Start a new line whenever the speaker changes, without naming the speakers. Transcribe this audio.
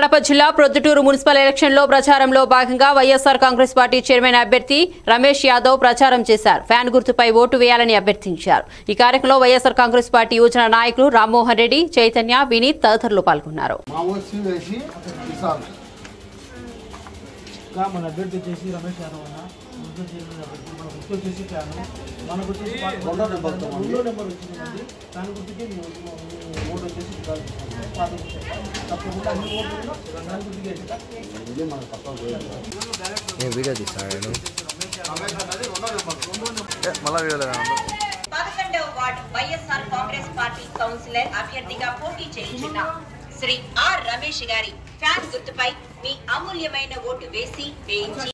కడప జిల్లా ప్రొద్దుటూరు మున్సిపల్ ఎలక్షన్లో ప్రచారంలో భాగంగా వైఎస్ఆర్ కాంగ్రెస్ పార్టీ చైర్మన్ అభ్యర్థి రమేష్ యాదవ్ ప్రచారం చేశారు ఫ్యాన్ గుర్తుపై ఓటు వేయాలని అభ్యర్థించారు ఈ కార్యక్రమంలో వైఎస్ఆర్ కాంగ్రెస్ పార్టీ యువజన నాయకులు రామ్మోహన్ రెడ్డి చైతన్య వినీత్ తదితరులు పాల్గొన్నారు
మా వచ్చి వేసి ఇస్తాను
ఇంకా మన అభ్యర్థి వచ్చేసి రమేష్ యాదవ్ అన్న మున్సిపల్ చైర్మన్ అభ్యర్థి మన గుర్తు వచ్చేసి ఫ్యాన్ మనకు వచ్చేసి పార్టీ
రెండో నెంబర్ తో
రెండో నెంబర్ వచ్చింది మనది ఫ్యాన్ గుర్తుకి మీ మీ ఓటు వచ్చేసి ఇవ్వాలి. పార్టీ తప్పకుండా అన్ని ఓట్లు ఫ్యాన్ గుర్తుకి వేస్తా
ఇది మన పక్క
నేను వీడియో తీస్తాను మళ్ళీ వీడియో
పదకొండవ ward YSR Congress party councillor అభ్యర్థిగా పోటీ చేయుచున్న శ్రీ ఆర్ రమేష్ గారి ఫ్యాన్ గుర్తుపై మీ అమూల్యమైన ఓటు వేసి వేయించి